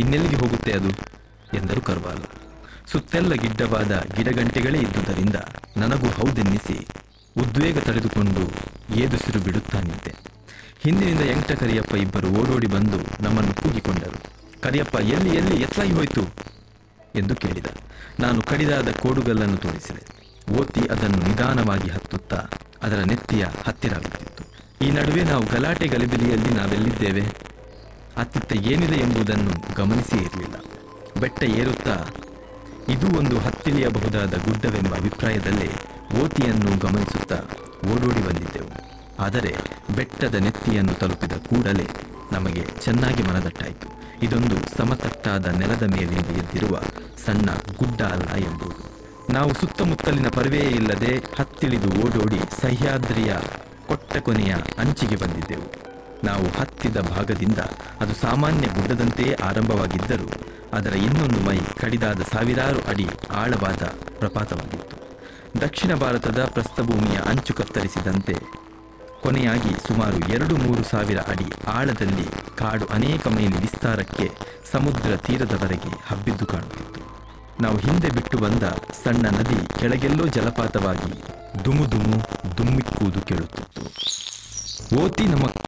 ಇನ್ನೆಲ್ಲಿಗೆ ಹೋಗುತ್ತೆ ಅದು ಎಂದರು ಕರ್ವಾಲು ಸುತ್ತೆಲ್ಲ ಗಿಡ್ಡವಾದ ಗಿಡಗಂಟೆಗಳೇ ಇದ್ದುದರಿಂದ ನನಗೂ ಹೌದೆನ್ನಿಸಿ ಉದ್ವೇಗ ತಡೆದುಕೊಂಡು ಏದುಸಿರು ಬಿಡುತ್ತಾ ನಿಂತೆ ಹಿಂದಿನಿಂದ ಎಂಟ ಕರಿಯಪ್ಪ ಇಬ್ಬರು ಓಡೋಡಿ ಬಂದು ನಮ್ಮನ್ನು ಕೂಗಿಕೊಂಡರು ಕರಿಯಪ್ಪ ಎಲ್ಲಿ ಎಲ್ಲಿ ಎತ್ತಲಾಗಿ ಹೋಯ್ತು ಎಂದು ಕೇಳಿದ ನಾನು ಕಡಿದಾದ ಕೋಡುಗಲ್ಲನ್ನು ತೋರಿಸಿದೆ ಓತಿ ಅದನ್ನು ನಿಧಾನವಾಗಿ ಹತ್ತುತ್ತಾ ಅದರ ನೆತ್ತಿಯ ಹತ್ತಿರಾಗುತ್ತಿತ್ತು ಈ ನಡುವೆ ನಾವು ಗಲಾಟೆ ಗಲಿಬಿಲಿಯಲ್ಲಿ ನಾವೆಲ್ಲಿದ್ದೇವೆ ಅತ್ತಿತ್ತ ಏನಿದೆ ಎಂಬುದನ್ನು ಗಮನಿಸಿಯೇ ಇರಲಿಲ್ಲ ಬೆಟ್ಟ ಏರುತ್ತಾ ಇದು ಒಂದು ಹತ್ತಿಳಿಯಬಹುದಾದ ಗುಡ್ಡವೆಂಬ ಅಭಿಪ್ರಾಯದಲ್ಲೇ ಓತಿಯನ್ನು ಗಮನಿಸುತ್ತಾ ಓಡೋಡಿ ಬಂದಿದ್ದೆವು ಆದರೆ ಬೆಟ್ಟದ ನೆತ್ತಿಯನ್ನು ತಲುಪಿದ ಕೂಡಲೇ ನಮಗೆ ಚೆನ್ನಾಗಿ ಮನದಟ್ಟಾಯಿತು ಇದೊಂದು ಸಮತಟ್ಟಾದ ನೆಲದ ಮೇಲಿಂದ ಎದ್ದಿರುವ ಸಣ್ಣ ಗುಡ್ಡ ಅಲ್ಲ ಎಂಬುದು ನಾವು ಸುತ್ತಮುತ್ತಲಿನ ಪರವೇ ಇಲ್ಲದೆ ಹತ್ತಿಳಿದು ಓಡೋಡಿ ಸಹ್ಯಾದ್ರಿಯ ಕೊಟ್ಟ ಕೊನೆಯ ಅಂಚಿಗೆ ಬಂದಿದ್ದೆವು ನಾವು ಹತ್ತಿದ ಭಾಗದಿಂದ ಅದು ಸಾಮಾನ್ಯ ಗುಡ್ಡದಂತೆಯೇ ಆರಂಭವಾಗಿದ್ದರೂ ಅದರ ಇನ್ನೊಂದು ಮೈ ಕಡಿದಾದ ಸಾವಿರಾರು ಅಡಿ ಆಳವಾದ ಪ್ರಪಾತವಾಗಿತ್ತು ದಕ್ಷಿಣ ಭಾರತದ ಪ್ರಸ್ಥಭೂಮಿಯ ಅಂಚು ಕತ್ತರಿಸಿದಂತೆ ಕೊನೆಯಾಗಿ ಸುಮಾರು ಎರಡು ಮೂರು ಸಾವಿರ ಅಡಿ ಆಳದಲ್ಲಿ ಕಾಡು ಅನೇಕ ಮೈಲಿ ವಿಸ್ತಾರಕ್ಕೆ ಸಮುದ್ರ ತೀರದವರೆಗೆ ಹಬ್ಬಿದ್ದು ಕಾಣುತ್ತಿತ್ತು ನಾವು ಹಿಂದೆ ಬಿಟ್ಟು ಬಂದ ಸಣ್ಣ ನದಿ ಕೆಳಗೆಲ್ಲೋ ಜಲಪಾತವಾಗಿ ದುಮು ದುಮು ದುಮ್ಮಿಕ್ಕುವುದು ಕೇಳುತ್ತಿತ್ತು ಓತಿ ನಮ್ಮ